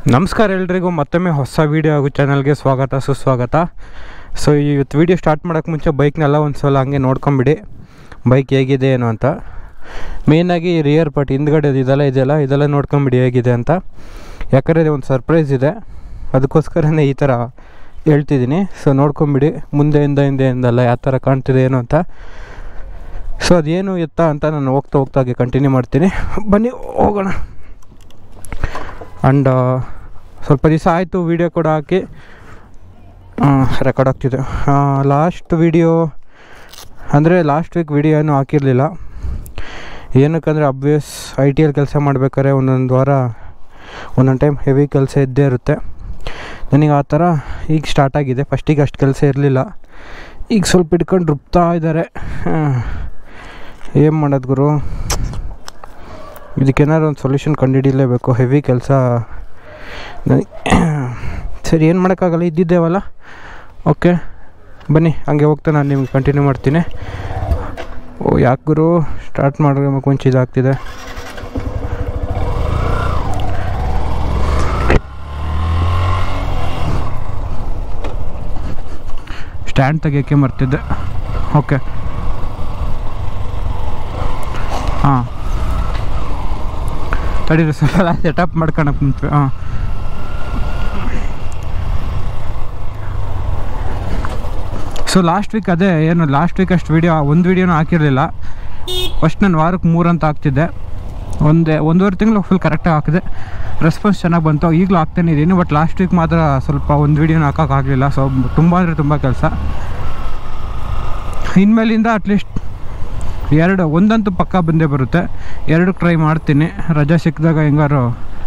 ನಮಸ್ಕಾರ ಎಲ್ರಿಗೂ ಮತ್ತೊಮ್ಮೆ ಹೊಸ ವೀಡಿಯೋ ಹಾಗೂ ಚಾನಲ್ಗೆ ಸ್ವಾಗತ ಸುಸ್ವಾಗತ ಸೊ ಇವತ್ತು ವೀಡಿಯೋ ಸ್ಟಾರ್ಟ್ ಮಾಡೋಕ್ಕೆ ಮುಂಚೆ ಬೈಕ್ನೆಲ್ಲ ಒಂದು ಸಲ ಹಂಗೆ ನೋಡ್ಕೊಂಬಿಡಿ ಬೈಕ್ ಹೇಗಿದೆ ಏನು ಅಂತ ಮೇಯ್ನಾಗಿ ರಿಯರ್ ಪಾರ್ಟ್ ಹಿಂದ್ಗಡೆ ಇದೆಲ್ಲ ಇದೆಯಲ್ಲ ಇದೆಲ್ಲ ನೋಡ್ಕೊಂಬಿಡಿ ಹೇಗಿದೆ ಅಂತ ಯಾಕಂದರೆ ಒಂದು ಸರ್ಪ್ರೈಸ್ ಇದೆ ಅದಕ್ಕೋಸ್ಕರನೇ ಈ ಥರ ಹೇಳ್ತಿದ್ದೀನಿ ಸೊ ನೋಡ್ಕೊಂಬಿಡಿ ಮುಂದೆಯಿಂದ ಹಿಂದೆಯಿಂದಲ್ಲ ಯಾವ ಥರ ಕಾಣ್ತಿದೆ ಏನು ಅಂತ ಸೊ ಅದೇನು ಎತ್ತ ಅಂತ ನಾನು ಹೋಗ್ತಾ ಹೋಗ್ತಾ ಹಾಗೆ ಕಂಟಿನ್ಯೂ ಮಾಡ್ತೀನಿ ಬನ್ನಿ ಹೋಗೋಣ ಆ್ಯಂಡ್ ಸ್ವಲ್ಪ ದಿವಸ ಆಯಿತು ವೀಡಿಯೋ ಕೂಡ ಹಾಕಿ ರೆಕಾರ್ಡ್ ಆಗ್ತಿದೆ ಲಾಸ್ಟ್ ವೀಡಿಯೋ ಅಂದರೆ ಲಾಸ್ಟ್ ವೀಕ್ ವೀಡಿಯೋ ಏನೂ ಹಾಕಿರಲಿಲ್ಲ ಏನಕ್ಕಂದರೆ ಅಬ್ವಿಯಸ್ ಐ ಟಿ ಎಲ್ ಕೆಲಸ ಮಾಡ್ಬೇಕಾದ್ರೆ ಒಂದೊಂದು ವಾರ ಒಂದೊಂದು ಟೈಮ್ ಹೆವಿ ಕೆಲಸ ಇದ್ದೇ ಇರುತ್ತೆ ನನಗೆ ಆ ಥರ ಈಗ ಸ್ಟಾರ್ಟ್ ಆಗಿದೆ ಫಸ್ಟಿಗೆ ಅಷ್ಟು ಕೆಲಸ ಇರಲಿಲ್ಲ ಈಗ ಸ್ವಲ್ಪ ಹಿಡ್ಕೊಂಡು ರುಬ್ತಾ ಇದ್ದಾರೆ ಏನು ಮಾಡೋದು ಗುರು ಇದಕ್ಕೇನಾದ್ರು ಒಂದು ಸೊಲ್ಯೂಷನ್ ಕಂಡುಹಿಡಿಯಲೇಬೇಕು ಹೆವಿ ಕೆಲಸ ಸರಿ ಏನು ಮಾಡೋಕ್ಕಾಗಲ್ಲ ಇದ್ದಿದ್ದೇವಲ್ಲ ಓಕೆ ಬನ್ನಿ ಹಂಗೆ ಹೋಗ್ತಾ ನಾನು ನಿಮ್ಗೆ ಕಂಟಿನ್ಯೂ ಮಾಡ್ತೀನಿ ಓ ಯಾಕೆ ಗುರು ಸ್ಟಾರ್ಟ್ ಮಾಡೋಕೆ ಮುಂಚೆ ಇದಾಗ್ತಿದೆ ಸ್ಟ್ಯಾಂಡ್ ತೆಗಿಯೋಕ್ಕೆ ಮರ್ತಿದ್ದೆ ಓಕೆ ಹಾಂ ತಡೀರಿ ಸ್ವಲ್ಪ ಸೆಟಪ್ ಮಾಡ್ಕೊಳಕ್ಕೆ ಮುಂಚೆ ಹಾಂ ಸೊ ಲಾಸ್ಟ್ ವೀಕ್ ಅದೇ ಏನು ಲಾಸ್ಟ್ ವೀಕ್ ಅಷ್ಟು ವೀಡಿಯೋ ಒಂದು ವೀಡಿಯೋನೂ ಹಾಕಿರಲಿಲ್ಲ ಫಸ್ಟ್ ನಾನು ವಾರಕ್ಕೆ ಮೂರು ಅಂತ ಹಾಕ್ತಿದ್ದೆ ಒಂದೇ ಒಂದೂವರೆ ತಿಂಗಳು ಫುಲ್ ಕರೆಕ್ಟಾಗಿ ಹಾಕಿದೆ ರೆಸ್ಪಾನ್ಸ್ ಚೆನ್ನಾಗಿ ಬಂತು ಈಗಲೂ ಹಾಕ್ತಾನೆ ಇದ್ದೀನಿ ಬಟ್ ಲಾಸ್ಟ್ ವೀಕ್ ಮಾತ್ರ ಸ್ವಲ್ಪ ಒಂದು ವೀಡಿಯೋನ ಹಾಕೋಕ್ಕಾಗಲಿಲ್ಲ ಸೊ ತುಂಬ ಅಂದರೆ ತುಂಬ ಕೆಲಸ ಇನ್ಮೇಲಿಂದ ಅಟ್ಲೀಸ್ಟ್ ಎರಡು ಒಂದಂತೂ ಪಕ್ಕ ಬಂದೇ ಬರುತ್ತೆ ಎರಡು ಟ್ರೈ ಮಾಡ್ತೀನಿ ರಜೆ ಸಿಕ್ಕಿದಾಗ ಹೆಂಗಾರು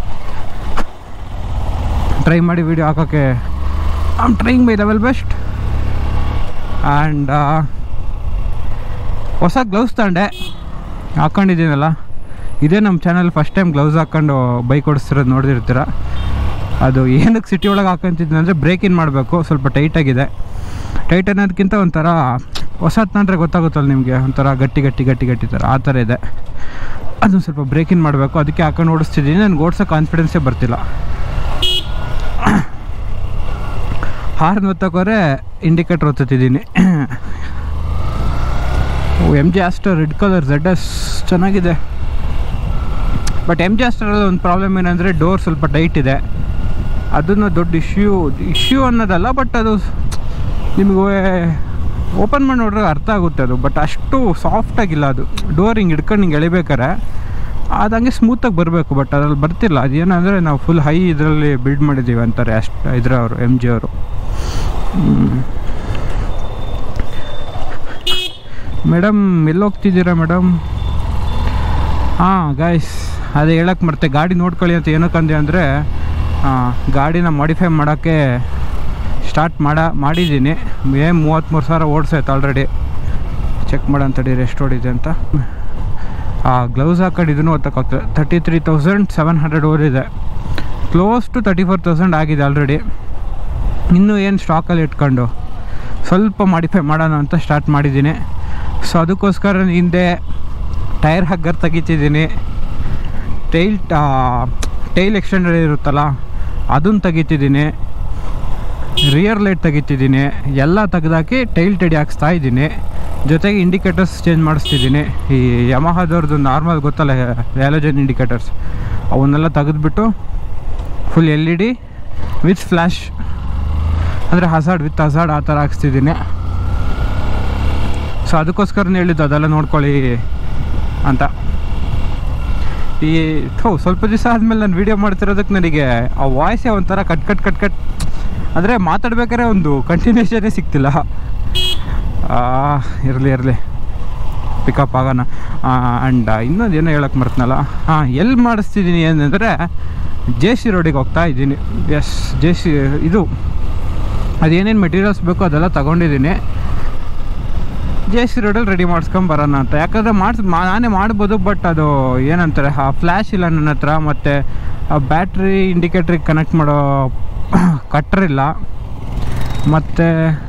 ಟ್ರೈ ಮಾಡಿ ವಿಡಿಯೋ ಹಾಕೋಕ್ಕೆ I'm trying my level best and ಹೊಸ ಗ್ಲೌಸ್ ತಗೊಂಡೆ ಹಾಕ್ಕೊಂಡಿದ್ದೀನಲ್ಲ ಇದೇ ನಮ್ಮ ಚಾನಲ್ ಫಸ್ಟ್ ಟೈಮ್ ಗ್ಲೌಸ್ ಹಾಕ್ಕೊಂಡು ಬೈಕ್ ಓಡಿಸ್ತಿರೋದು ನೋಡಿರ್ತೀರ ಅದು ಏನಕ್ಕೆ ಸಿಟಿ ಒಳಗೆ ಹಾಕೊಂತಿದ್ದೀನಿ ಅಂದರೆ ಬ್ರೇಕ್ ಇನ್ ಮಾಡಬೇಕು ಸ್ವಲ್ಪ ಟೈಟಾಗಿದೆ ಟೈಟ್ ಅನ್ನೋದಕ್ಕಿಂತ ಒಂಥರ ಹೊಸದು ತಂದರೆ ಗೊತ್ತಾಗುತ್ತಲ್ಲ ನಿಮಗೆ ಒಂಥರ ಗಟ್ಟಿ ಗಟ್ಟಿ ಗಟ್ಟಿ ಗಟ್ಟಿ ಥರ ಆ ಥರ ಇದೆ ಅದೊಂದು ಸ್ವಲ್ಪ ಬ್ರೇಕ್ ಇನ್ ಮಾಡಬೇಕು ಅದಕ್ಕೆ ಹಾಕೊಂಡು ಓಡಿಸ್ತಿದ್ದೀನಿ ನನಗೆ ಓಡಿಸೋ ಕಾನ್ಫಿಡೆನ್ಸೇ ಬರ್ತಿಲ್ಲ ಹಾರ್ನ್ ಒತ್ತಕೋರೆ ಇಂಡಿಕೇಟ್ರ್ ಒತ್ತುತ್ತಿದ್ದೀನಿ M G Astor red colour Z S ಚೆನ್ನಾಗಿದೆ ಬಟ್ ಎಮ್ ಜಿ ಆಸ್ಟರಲ್ಲಿ ಒಂದು ಪ್ರಾಬ್ಲಮ್ ಏನಂದರೆ ಡೋರ್ ಸ್ವಲ್ಪ ಟೈಟ್ ಇದೆ ಅದನ್ನು ದೊಡ್ಡ ಇಶ್ಯೂ ಇಶ್ಯೂ ಅನ್ನೋದಲ್ಲ ಬಟ್ ಅದು ನಿಮಗೆ ಓಪನ್ ಮಾಡಿ ನೋಡ್ರೆ ಅರ್ಥ ಆಗುತ್ತೆ ಅದು ಬಟ್ ಅಷ್ಟು ಸಾಫ್ಟಾಗಿಲ್ಲ ಅದು ಡೋರ್ ಹಿಂಗೆ ಹಿಡ್ಕೊಂಡು ಹಿಂಗೆ ಎಳಿಬೇಕಾರೆ ಅದು ಹಂಗೆ ಸ್ಮೂತಾಗಿ ಬರಬೇಕು ಬಟ್ ಅದ್ರಲ್ಲಿ ಬರ್ತಿಲ್ಲ ಅದೇನಂದರೆ ನಾವು ಫುಲ್ ಹೈ ಇದರಲ್ಲಿ ಬಿಲ್ಡ್ ಮಾಡಿದ್ದೀವಿ ಅಂತಾರೆ ಅಷ್ಟು ಇದ್ರ ಅವರು ಎಮ್ ಜಿ ಅವರು ಮೇಡಮ್ ಎಲ್ಲಿ ಹೋಗ್ತಿದ್ದೀರಾ ಮೇಡಮ್ ಹಾಂ ಗಾಯ್ಸ್ ಅದೇ ಹೇಳಕ್ಕೆ ಮರ್ತೆ ಗಾಡಿ ನೋಡ್ಕೊಳ್ಳಿ ಅಂತ ಏನಕ್ಕಂದೆ ಅಂದರೆ ಗಾಡಿನ ಮಾಡಿಫೈ ಮಾಡೋಕ್ಕೆ ಸ್ಟಾರ್ಟ್ ಮಾಡ ಮಾಡಿದ್ದೀನಿ ಏನು ಮೂವತ್ತ್ಮೂರು ಸಾವಿರ ಓಡಿಸೈತೆ ಆಲ್ರೆಡಿ ಚೆಕ್ ಮಾಡೋಣ ತಡೀರಿ ಎಷ್ಟು ಓಡಿದೆ ಅಂತ ಆ ಗ್ಲೌಸ್ ಹಾಕೊಂಡಿದ್ದೂ ಓದಕ್ಕಾಗ್ತದೆ thirty three thousand seven hundred ಓದಿದೆ close to thirty four thousand ಆಗಿದೆ ಆಲ್ರೆಡಿ ಇನ್ನೂ ಏನು ಸ್ಟಾಕಲ್ಲಿ ಇಟ್ಕೊಂಡು ಸ್ವಲ್ಪ ಮಾಡಿಫೈ ಮಾಡೋಣ ಅಂತ ಸ್ಟಾರ್ಟ್ ಮಾಡಿದ್ದೀನಿ ಸೊ ಅದಕ್ಕೋಸ್ಕರ ಹಿಂದೆ ಟೈರ್ ಹಗ್ಗರ್ ತೆಗಿತಿದ್ದೀನಿ ಟೈಲ್ ಟೈಲ್ ಎಕ್ಸ್ಟೆಂಡರ್ ಇರುತ್ತಲ್ಲ ಅದನ್ನು ತೆಗಿತಿದ್ದೀನಿ ರಿಯರ್ ಲೈಟ್ ತೆಗಿತಿದ್ದೀನಿ ಎಲ್ಲ ತೆಗೆದಾಕಿ ಟೈಲ್ ಟೆಡಿ ಹಾಕ್ಸ್ತಾ ಇದ್ದೀನಿ ಜೊತೆಗೆ ಇಂಡಿಕೇಟರ್ಸ್ ಚೇಂಜ್ ಮಾಡಿಸ್ತಿದ್ದೀನಿ ಈ ಯಮಹದವ್ರದ್ದು ನಾರ್ಮಲ್ ಗೊತ್ತಲ್ಲ ವ್ಯಾಲೋಜನ್ ಇಂಡಿಕೇಟರ್ಸ್ ಅವನ್ನೆಲ್ಲ ತೆಗೆದ್ಬಿಟ್ಟು full L E D with flash ಅಂದರೆ ಹಸಾಡ್ ವಿತ್ ಹಸಾಡ್ ಆ ಥರ ಹಾಕ್ಸ್ತಿದ್ದೀನಿ ಸೊ ಅದಕ್ಕೋಸ್ಕರನೇ ಹೇಳಿದ್ದು ಅದೆಲ್ಲ ನೋಡ್ಕೊಳ್ಳಿ ಅಂತ ಈ ಥೋ ಸ್ವಲ್ಪ ದಿವಸ ಆದಮೇಲೆ ನಾನು ವೀಡಿಯೋ ಮಾಡ್ತಿರೋದಕ್ಕೆ ನನಗೆ ಆ ವಾಯ್ಸೇ ಒಂಥರ ಕಟ್ ಕಟ್ ಕಟ್ ಕಟ್ ಅಂದರೆ ಮಾತಾಡ್ಬೇಕಾದ್ರೆ ಒಂದು ಕಂಟಿನ್ಯೂಷನ್ನೇ ಸಿಗ್ತಿಲ್ಲ ಇರಲಿ ಇರಲಿ ಪಿಕಪ್ ಆಗೋಣ ಆ್ಯಂಡ್ ಇನ್ನೊಂದು ಏನೋ ಹೇಳಕ್ಕೆ ಮರ್ತನಲ್ಲ ಹಾಂ ಎಲ್ಲಿ ಮಾಡಿಸ್ತಿದ್ದೀನಿ ಏನಂದರೆ ಜೆ ಸಿ ರೋಡಿಗೆ ಹೋಗ್ತಾ ಇದ್ದೀನಿ ಎಸ್ ಜೆ ಸಿ ಇದು ಅದೇನೇನು ಮೆಟೀರಿಯಲ್ಸ್ ಬೇಕೋ ಅದೆಲ್ಲ ತೊಗೊಂಡಿದ್ದೀನಿ ಜೆ ಸಿ ರೋಡಲ್ಲಿ ರೆಡಿ ಮಾಡಿಸ್ಕೊಂಬರೋಣ ಅಂತ ಯಾಕಂದರೆ ಮಾಡಿಸ್ ನಾನೇ ಮಾಡ್ಬೋದು ಬಟ್ ಅದು ಏನಂತಾರೆ ಆ ಫ್ಲ್ಯಾಶ್ ಇಲ್ಲ ನನ್ನ ಹತ್ರ ಮತ್ತು ಆ ಬ್ಯಾಟ್ರಿ ಇಂಡಿಕೇಟ್ರಿಗೆ ಕನೆಕ್ಟ್ ಮಾಡೋ ಕಟ್ರಿಲ್ಲ ಮತ್ತು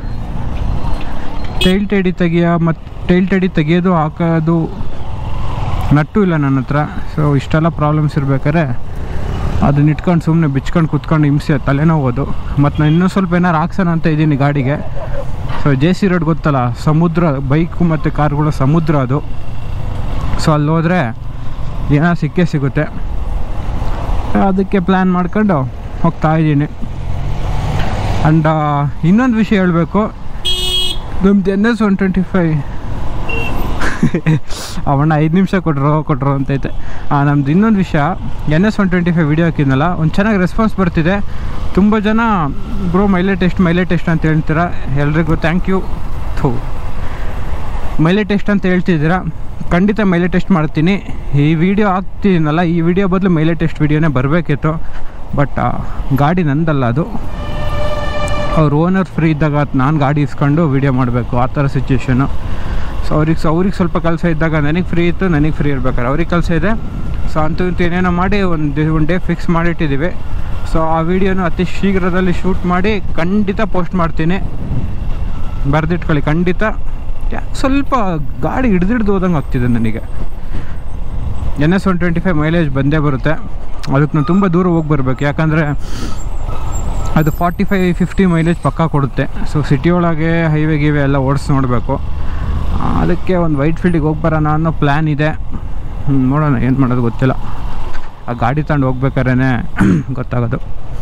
ಟೈಲ್ ಟೆಡಿ ತೆಗಿಯೋ ಮತ್ತು ಟೈಲ್ ಟೆಡಿ ತೆಗಿಯೋದು ಹಾಕೋದು ನಟ್ಟು ಇಲ್ಲ ನನ್ನ ಹತ್ರ ಸೊ ಇಷ್ಟೆಲ್ಲ ಪ್ರಾಬ್ಲಮ್ಸ್ ಇರ್ಬೇಕಾದ್ರೆ ಅದನ್ನ ಇಟ್ಕೊಂಡು ಸುಮ್ಮನೆ ಬಿಚ್ಕೊಂಡು ಕುತ್ಕೊಂಡು ಹಿಂಸೆ ತಲೆನೋವು ಮತ್ತು ನಾನು ಇನ್ನೂ ಸ್ವಲ್ಪ ಏನಾರು ಹಾಕ್ಸೋಣ ಅಂತ ಇದ್ದೀನಿ ಗಾಡಿಗೆ ಸೊ ಜೆ ಸಿ ರೋಡ್ ಗೊತ್ತಲ್ಲ ಸಮುದ್ರ ಬೈಕು ಮತ್ತು ಕಾರ್ಗಳು ಸಮುದ್ರ ಅದು ಸೊ ಅಲ್ಲಿ ಹೋದರೆ ಏನೋ ಸಿಕ್ಕೇ ಸಿಗುತ್ತೆ ಅದಕ್ಕೆ ಪ್ಲ್ಯಾನ್ ಮಾಡ್ಕೊಂಡು ಹೋಗ್ತಾ ಇದ್ದೀನಿ ಆ್ಯಂಡ್ ಇನ್ನೊಂದು ವಿಷಯ ಹೇಳಬೇಕು ನಮ್ದು N S one twenty five ಅವಣ್ಣ ಐದು ನಿಮಿಷ ಕೊಟ್ರು ಕೊಟ್ರು ಅಂತೈತೆ ನಮ್ದು ಇನ್ನೊಂದು ವಿಷಯ N S one twenty five video ಹಾಕಿದ್ನಲ್ಲ ಒಂದು ಚೆನ್ನಾಗಿ ರೆಸ್ಪಾನ್ಸ್ ಬರ್ತಿದೆ ತುಂಬ ಜನ bro mileage test mileage test ಅಂತ ಹೇಳ್ತೀರಾ ಎಲ್ರಿಗೂ ಥ್ಯಾಂಕ್ ಯು ಥೂ ಮೈಲೇಜ್ ಟೆಸ್ಟ್ ಅಂತ ಹೇಳ್ತಿದ್ದೀರಾ ಖಂಡಿತ ಮೈಲೇಜ್ ಟೆಸ್ಟ್ ಮಾಡ್ತೀನಿ ಈ ವಿಡಿಯೋ ಹಾಕ್ತಿದ್ದೀನಲ್ಲ ಈ ವಿಡಿಯೋ ಬದಲು ಮೈಲೇಜ್ ಟೆಸ್ಟ್ ವಿಡಿಯೋನೇ ಬರಬೇಕಿತ್ತು ಬಟ್ ಗಾಡಿ ನಂದಲ್ಲ ಅದು ಅವ್ರು ಓನರ್ ಫ್ರೀ ಇದ್ದಾಗ ನಾನು ಗಾಡಿ ಇಸ್ಕೊಂಡು ವೀಡಿಯೋ ಮಾಡಬೇಕು ಆ ಥರ ಸಿಚುವೇಶನು ಸೊ ಅವ್ರಿಗೆ ಸೊ ಅವ್ರಿಗೆ ಸ್ವಲ್ಪ ಕೆಲಸ ಇದ್ದಾಗ ನನಗೆ ಫ್ರೀ ಇತ್ತು ನನಗೆ ಫ್ರೀ ಇರ್ಬೇಕಾದ್ರೆ ಅವ್ರಿಗೆ ಕೆಲಸ ಇದೆ ಸೊ ಅಂತೂ ಇಂತೂ ಏನೇನೋ ಮಾಡಿ ಒಂದು ಒಂದು ಡೇ ಫಿಕ್ಸ್ ಮಾಡಿಟ್ಟಿದ್ದೀವಿ ಸೊ ಆ ವಿಡಿಯೋನ ಅತಿ ಶೀಘ್ರದಲ್ಲಿ ಶೂಟ್ ಮಾಡಿ ಖಂಡಿತ ಪೋಸ್ಟ್ ಮಾಡ್ತೀನಿ ಬರೆದಿಟ್ಕೊಳ್ಳಿ ಖಂಡಿತ ಯಾ- ಸ್ವಲ್ಪ ಗಾಡಿ ಹಿಡ್ದಿಡ್ದು ಹೋದಂಗೆ ಆಗ್ತಿದೆ ನನಗೆ N S one twenty five mileage ಬಂದೇ ಬರುತ್ತೆ ಅದಕ್ಕೆ ನಾನು ತುಂಬ ದೂರ ಹೋಗಿ ಬರಬೇಕು ಯಾಕಂದರೆ ಅದು ಫಾರ್ಟಿ ಫೈವ್ ಫಿಫ್ಟಿ ಮೈಲೇಜ್ ಪಕ್ಕಾ ಕೊಡುತ್ತೆ ಸೊ ಸಿಟಿ ಒಳಗೆ ಹೈವೇ ಗಿವೆ ಎಲ್ಲ ಓಡಿಸಿ ನೋಡಬೇಕು ಅದಕ್ಕೆ ಒಂದು ವೈಟ್ ಫೀಲ್ಡಿಗೆ ಹೋಗಿ ಬರೋಣ ಅನ್ನೋ ಪ್ಲ್ಯಾನ್ ಇದೆ ಹ್ಮ್, ನೋಡೋಣ ಏನು ಮಾಡೋದು ಗೊತ್ತಿಲ್ಲ ಆ ಗಾಡಿ ತಗೊಂಡು ಹೋಗ್ಬೇಕಾದ್ರೆ ಗೊತ್ತಾಗೋದು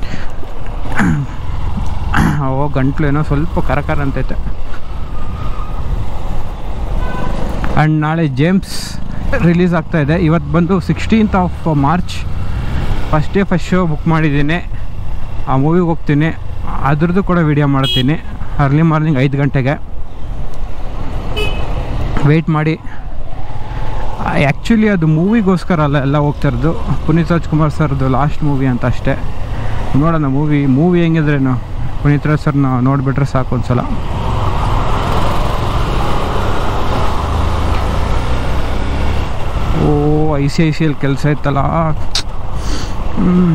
ಓ ಗಂಟ್ಲು ಏನೋ ಸ್ವಲ್ಪ ಕರಕರ ಅಂತೈತೆ ಆ್ಯಂಡ್ ನಾಳೆ ಜೇಮ್ಸ್ ರಿಲೀಸ್ ಆಗ್ತಾ ಇದೆ ಇವತ್ತು ಬಂದು sixteenth of March first day first show book ಮಾಡಿದ್ದೀನಿ ಆ ಮೂವಿಗೆ ಹೋಗ್ತೀನಿ ಅದ್ರದ್ದು ಕೂಡ ವಿಡಿಯೋ ಮಾಡ್ತೀನಿ ಅರ್ಲಿ ಮಾರ್ನಿಂಗ್ ಐದು ಗಂಟೆಗೆ ವೆಯ್ಟ್ ಮಾಡಿ ಆ್ಯಕ್ಚುಲಿ ಅದು ಮೂವಿಗೋಸ್ಕರ ಅಲ್ಲ ಎಲ್ಲ ಹೋಗ್ತಾ ಇರೋದು ಪುನೀತ್ ರಾಜ್ಕುಮಾರ್ ಸರ್ದು ಲಾಸ್ಟ್ ಮೂವಿ ಅಂತ ಅಷ್ಟೇ ನೋಡೋಣ ಮೂವಿ ಮೂವಿ ಹೆಂಗಿದ್ರೇನು ಪುನೀತ್ ರಾಜ್ ಸರ್ನ ನೋಡಿಬಿಟ್ರೆ ಸಾಕು ಒಂದ್ಸಲ ಓ I C I C L ಕೆಲಸ ಇತ್ತಲ್ಲ ಹ್ಮ್.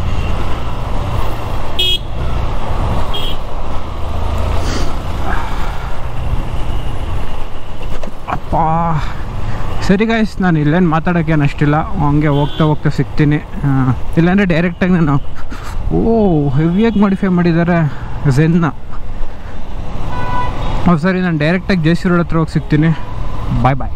ಅಪ್ಪ ಸರಿ ಗಾಯ್ಸ್ ನಾನು ಇಲ್ಲೇನು ಮಾತಾಡೋಕ್ಕೇನು ಅಷ್ಟಿಲ್ಲ ಹಂಗೆ ಹೋಗ್ತಾ ಹೋಗ್ತಾ ಸಿಗ್ತೀನಿ ಆ, ಇಲ್ಲಾಂದರೆ ಡೈರೆಕ್ಟಾಗಿ ನಾನು ಓ ಹೆವಿಯಾಗಿ ಮಾಡಿಫೈ ಮಾಡಿದ್ದಾರೆ ಝೆನ್ನ ಹೌದು ಸರಿ ನಾನು ಡೈರೆಕ್ಟಾಗಿ ಜೆ ಸಿ ರೋಡ್ ಹತ್ರ ಹೋಗಿ ಸಿಗ್ತೀನಿ ಬಾಯ್ ಬಾಯ್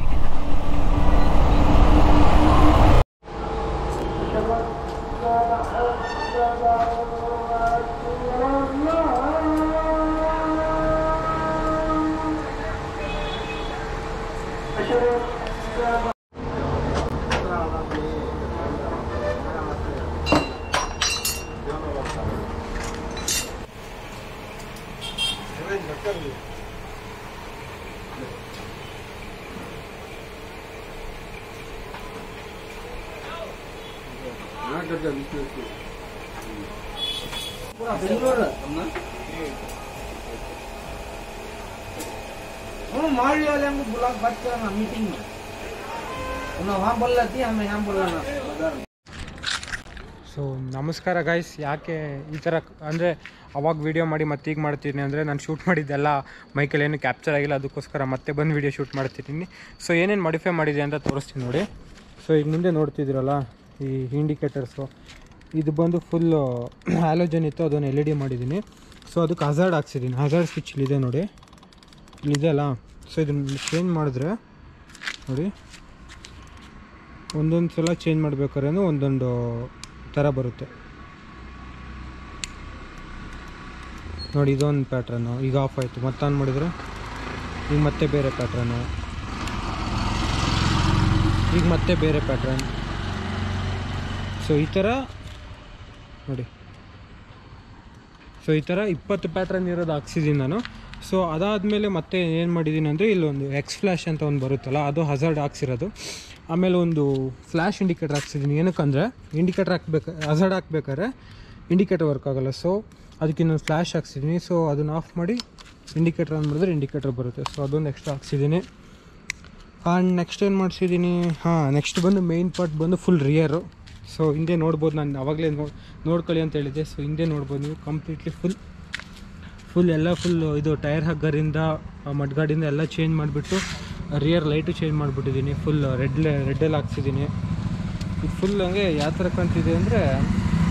हूँ मार लिया वाले हमको बुला के बात करना मीटिंग में उन्हें वहाँ बोल रही थी हमें यहाँ बोलाना बदल ಸೊ ನಮಸ್ಕಾರ ಗೈಸ್ ಯಾಕೆ ಈ ಥರ ಅಂದರೆ ಅವಾಗ ವೀಡಿಯೋ ಮಾಡಿ ಮತ್ತೆ ಈಗ ಮಾಡ್ತೀನಿ ಅಂದರೆ ನಾನು ಶೂಟ್ ಮಾಡಿದ್ದೆಲ್ಲ ಮೈಕಲ್ಲಿ ಏನು ಕ್ಯಾಪ್ಚರ್ ಆಗಿಲ್ಲ ಅದಕ್ಕೋಸ್ಕರ ಮತ್ತೆ ಬಂದು ವೀಡಿಯೋ ಶೂಟ್ ಮಾಡ್ತಿದ್ದೀನಿ ಸೊ ಏನೇನು ಮಾಡಿಫೈ ಮಾಡಿದೆ ಅಂತ ತೋರಿಸ್ತೀನಿ ನೋಡಿ ಸೊ ಈಗ ಮುಂದೆ ನೋಡ್ತಿದ್ದೀರಲ್ಲ ಈ ಇಂಡಿಕೇಟರ್ಸು ಇದು ಬಂದು ಫುಲ್ಲು ಹ್ಯಾಲೋಜನ್ ಇತ್ತು ಅದನ್ನು ಎಲ್ ಇ ಡಿ ಮಾಡಿದ್ದೀನಿ ಸೊ ಅದಕ್ಕೆ ಹಜಾರ್ಡ್ ಹಾಕ್ಸಿದ್ದೀನಿ ಹಜಾರ್ಡ್ ಸ್ವಿಚ್ ಇಲ್ಲಿದೆ ನೋಡಿ ಇಲ್ಲಿದೆ ಅಲ್ಲ ಸೊ ಇದನ್ನು ಚೇಂಜ್ ಮಾಡಿದ್ರೆ ನೋಡಿ ಒಂದೊಂದು ಸಲ ಚೇಂಜ್ ಮಾಡ್ಬೇಕಾದ್ರೂ ಒಂದೊಂದು ಥರ ಬರುತ್ತೆ ನೋಡಿ ಇದೊಂದು ಪ್ಯಾಟ್ರನ್ನು ಈಗ ಆಫ್ ಆಯಿತು ಮತ್ತೆ ಆನ್ ಮಾಡಿದರೆ ಈಗ ಮತ್ತೆ ಬೇರೆ ಪ್ಯಾಟ್ರನ್ನು ಈಗ ಮತ್ತೆ ಬೇರೆ ಪ್ಯಾಟ್ರನ್ ಸೊ ಈ ಥರ ನೋಡಿ ಸೊ ಈ ಥರ ಇಪ್ಪತ್ತು ಪ್ಯಾಟ್ರನ್ ಇರೋದು ಹಾಕ್ಸಿದ್ದೀನಿ ನಾನು ಸೊ ಅದಾದಮೇಲೆ ಮತ್ತೆ ಏನು ಮಾಡಿದ್ದೀನಿ ಅಂದರೆ ಇಲ್ಲೊಂದು ಎಕ್ಸ್ ಫ್ಲ್ಯಾಶ್ ಅಂತ ಒಂದು ಬರುತ್ತಲ್ಲ ಅದು ಹಜಾರ್ಡ್ ಹಾಕ್ಸಿರೋದು ಆಮೇಲೆ ಒಂದು ಫ್ಲ್ಯಾಶ್ ಇಂಡಿಕೇಟರ್ ಹಾಕ್ಸಿದ್ದೀನಿ ಏನಕ್ಕಂದರೆ ಇಂಡಿಕೇಟರ್ ಹಾಕ್ಬೇಕು ಹಜಾರ್ಡ್ ಹಾಕ್ಬೇಕಾದ್ರೆ ಇಂಡಿಕೇಟರ್ ವರ್ಕ್ ಆಗೋಲ್ಲ ಸೊ ಅದಕ್ಕೆ ಇನ್ನೊಂದು ಫ್ಲ್ಯಾಶ್ ಹಾಕ್ಸಿದ್ದೀನಿ ಸೊ ಅದನ್ನು ಆಫ್ ಮಾಡಿ ಇಂಡಿಕೇಟರ್ ಆನ್ ಮಾಡಿದ್ರೆ ಇಂಡಿಕೇಟರ್ ಬರುತ್ತೆ ಸೊ ಅದೊಂದು ಎಕ್ಸ್ಟ್ರಾ ಹಾಕ್ಸಿದ್ದೀನಿ ಆ್ಯಂಡ್ ನೆಕ್ಸ್ಟ್ ಏನು ಮಾಡಿಸಿದ್ದೀನಿ ಹಾಂ ನೆಕ್ಸ್ಟ್ ಬಂದು ಮೇಯ್ನ್ ಪಾರ್ಟ್ ಬಂದು ಫುಲ್ ರಿಯರು ಸೊ ಹಿಂದೆ ನೋಡ್ಬೋದು ನಾನು ಅವಾಗಲೇ ನೋಡ್ ನೋಡ್ಕೊಳ್ಳಿ ಅಂತ ಹೇಳಿದ್ದೆ ಸೊ ಹಿಂದೆ ನೋಡ್ಬೋದು ನೀವು ಕಂಪ್ಲೀಟ್ಲಿ ಫುಲ್ ಫುಲ್ ಎಲ್ಲ ಫುಲ್ ಇದು ಟೈರ್ ಹಗ್ಗರಿಂದ ಮಡ್ಗಾಡಿಂದ ಎಲ್ಲ ಚೇಂಜ್ ಮಾಡಿಬಿಟ್ಟು ರಿಯರ್ ಲೈಟು ಚೇಂಜ್ ಮಾಡಿಬಿಟ್ಟಿದ್ದೀನಿ ಫುಲ್ ರೆಡ್ ರೆಡ್ಡಲ್ಲಿ ಹಾಕ್ಸಿದ್ದೀನಿ ಇದು ಫುಲ್ ಹಂಗೆ ಯಾವ ಥರ ಕಾಣ್ತಿದೆ ಅಂದರೆ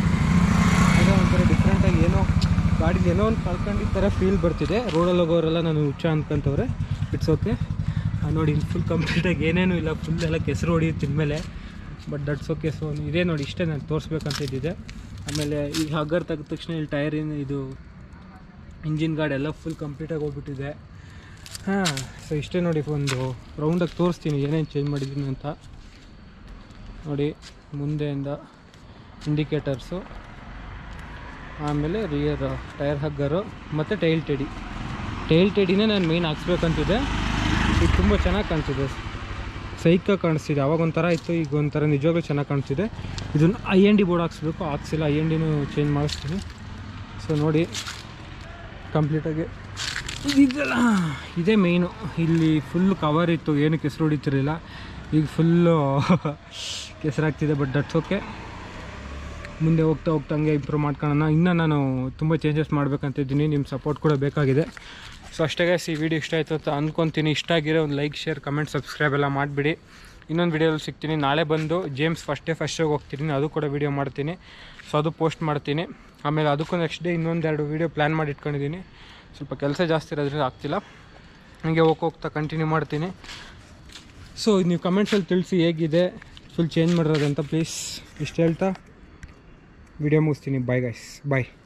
ಏನೋ ಗಾಡೀಲಿ ಏನೋ ಒಂದು ಕಳ್ಕೊಂಡಿದ್ದ ಥರ ಫೀಲ್ ಬರ್ತಿದೆ ರೋಡಲ್ಲಿ ಹೋಗೋರೆಲ್ಲ ನಾನು ಹುಚ್ಚ ಅನ್ಕೊಂತವ್ರೆ ಇಟ್ಸ್ ಓಕೆ ನೋಡಿ ಫುಲ್ ಕಂಪ್ಲೀಟಾಗಿ ಏನೇನು ಇಲ್ಲ ಫುಲ್ ಎಲ್ಲ ಕೆಸರು ಹೊಡಿಯುತ್ತೆ ಇನ್ಮೇಲೆ ಬಟ್ ದಟ್ಸ್ ಓಕೆ ಸೊ ಇದೇ ನೋಡಿ ಇಷ್ಟೇ ನಾನು ತೋರಿಸ್ಬೇಕಂತ ಇದ್ದಿದ್ದೆ ಆಮೇಲೆ ಈಗ ಹಗ್ಗರ್ ತೆಗೆದ ತಕ್ಷಣ ಇಲ್ಲಿ ಟೈರಿನ ಇದು ಇಂಜಿನ್ ಗಾರ್ಡ್ ಎಲ್ಲ ಫುಲ್ ಕಂಪ್ಲೀಟಾಗಿ ಹೋಗ್ಬಿಟ್ಟಿದೆ ಹಾಂ ಸೊ ಇಷ್ಟೇ ನೋಡಿ ಒಂದು ರೌಂಡಾಗಿ ತೋರಿಸ್ತೀನಿ ಏನೇನು ಚೇಂಜ್ ಮಾಡಿದ್ದೀನಿ ಅಂತ ನೋಡಿ ಮುಂದೆಯಿಂದ ಇಂಡಿಕೇಟರ್ಸು ಆಮೇಲೆ ರಿಯರ್ ಟೈರ್ ಹಗ್ಗರು ಮತ್ತು ಟೈಲ್ ಟೆಡಿ ಟೈಲ್ ಟೆಡಿನೇ ನಾನು ಮೇಯ್ನ್ ಹಾಕ್ಸ್ಬೇಕಂತಿದೆ ಇದು ತುಂಬ ಚೆನ್ನಾಗಿ ಕಾಣಿಸ್ತಿದೆ ಸೈಕಾಗಿ ಕಾಣಿಸ್ತಿದೆ ಅವಾಗ ಒಂಥರ ಇತ್ತು ಈಗ ಒಂಥರ ನಿಜವಾಗ್ಲೂ ಚೆನ್ನಾಗಿ ಕಾಣಿಸ್ತಿದೆ ಇದನ್ನು ಐ ಎನ್ ಡಿ ಬೋರ್ಡ್ ಹಾಕ್ಸ್ಬೇಕು ಹಾಕ್ಸಿಲ್ಲ ಐ ಎನ್ ಡಿನೂ ಚೇಂಜ್ ಮಾಡಿಸ್ತೀನಿ ಸೊ ನೋಡಿ ಕಂಪ್ಲೀಟಾಗಿ ಇದೆಲ್ಲ ಇದೇ ಮೇಯ್ನು ಇಲ್ಲಿ ಫುಲ್ ಕವರ್ ಇತ್ತು ಏನು ಕೆಸರು ಹೊಡಿತಿರಲಿಲ್ಲ ಈಗ ಫುಲ್ಲು ಕೆಸರಾಗ್ತಿದೆ ಬಟ್ ದಟ್ಸ್ ಓಕೆ ಮುಂದೆ ಹೋಗ್ತಾ ಹೋಗ್ತಾ ಹಂಗೆ ಇಂಪ್ರೂವ್ ಮಾಡ್ಕೊಳ್ಳೋಣ ಇನ್ನೂ ನಾನು ತುಂಬ ಚೇಂಜಸ್ ಮಾಡ್ಬೇಕಂತಿದ್ದೀನಿ ನಿಮ್ಮ ಸಪೋರ್ಟ್ ಕೂಡ ಬೇಕಾಗಿದೆ ಸೊ ಅಷ್ಟೇ guys, ಈ ವಿಡಿಯೋ ಇಷ್ಟ ಆಯಿತು ಅಂತ ಅಂದ್ಕೊತೀನಿ ಇಷ್ಟ ಆಗಿರೋ ಒಂದು ಲೈಕ್ ಶೇರ್ ಕಮೆಂಟ್ ಸಬ್ಸ್ಕ್ರೈಬ್ ಎಲ್ಲ ಮಾಡಿಬಿಡಿ ಇನ್ನೊಂದು ವಿಡಿಯೋದಲ್ಲಿ ಸಿಗ್ತೀನಿ ನಾಳೆ ಬಂದು ಜೇಮ್ಸ್ ಫಸ್ಟ್ ಡೇ ಫಸ್ಟ್ ಶೋಗೆ ಹೋಗ್ತೀನಿ ಅದು ಕೂಡ ವಿಡಿಯೋ ಮಾಡ್ತೀನಿ ಸೊ ಅದು ಪೋಸ್ಟ್ ಮಾಡ್ತೀನಿ ಆಮೇಲೆ ಅದಕ್ಕೂ ನೆಕ್ಸ್ಟ್ ಡೇ ಇನ್ನೊಂದೆರಡು ವೀಡಿಯೋ ಪ್ಲ್ಯಾನ್ ಮಾಡಿ ಇಟ್ಕೊಂಡಿದ್ದೀನಿ ಸ್ವಲ್ಪ ಕೆಲಸ ಜಾಸ್ತಿ ಇರೋದ್ರಿಂದ ಆಗ್ತಿಲ್ಲ ಹಂಗೆ ಹೋಗಿ ಹೋಗ್ತಾ ಕಂಟಿನ್ಯೂ ಮಾಡ್ತೀನಿ ಸೊ ನೀವು ಕಮೆಂಟ್ಸಲ್ಲಿ ತಿಳಿಸಿ ಹೇಗಿದೆ ಫುಲ್ ಚೇಂಜ್ ಮಾಡಿರೋದಂತ ಪ್ಲೀಸ್ ಇಷ್ಟು ಹೇಳ್ತಾ ವಿಡಿಯೋ ಮುಗಿಸ್ತೀನಿ ಬಾಯ್ ಗೈಸ್ ಬಾಯ್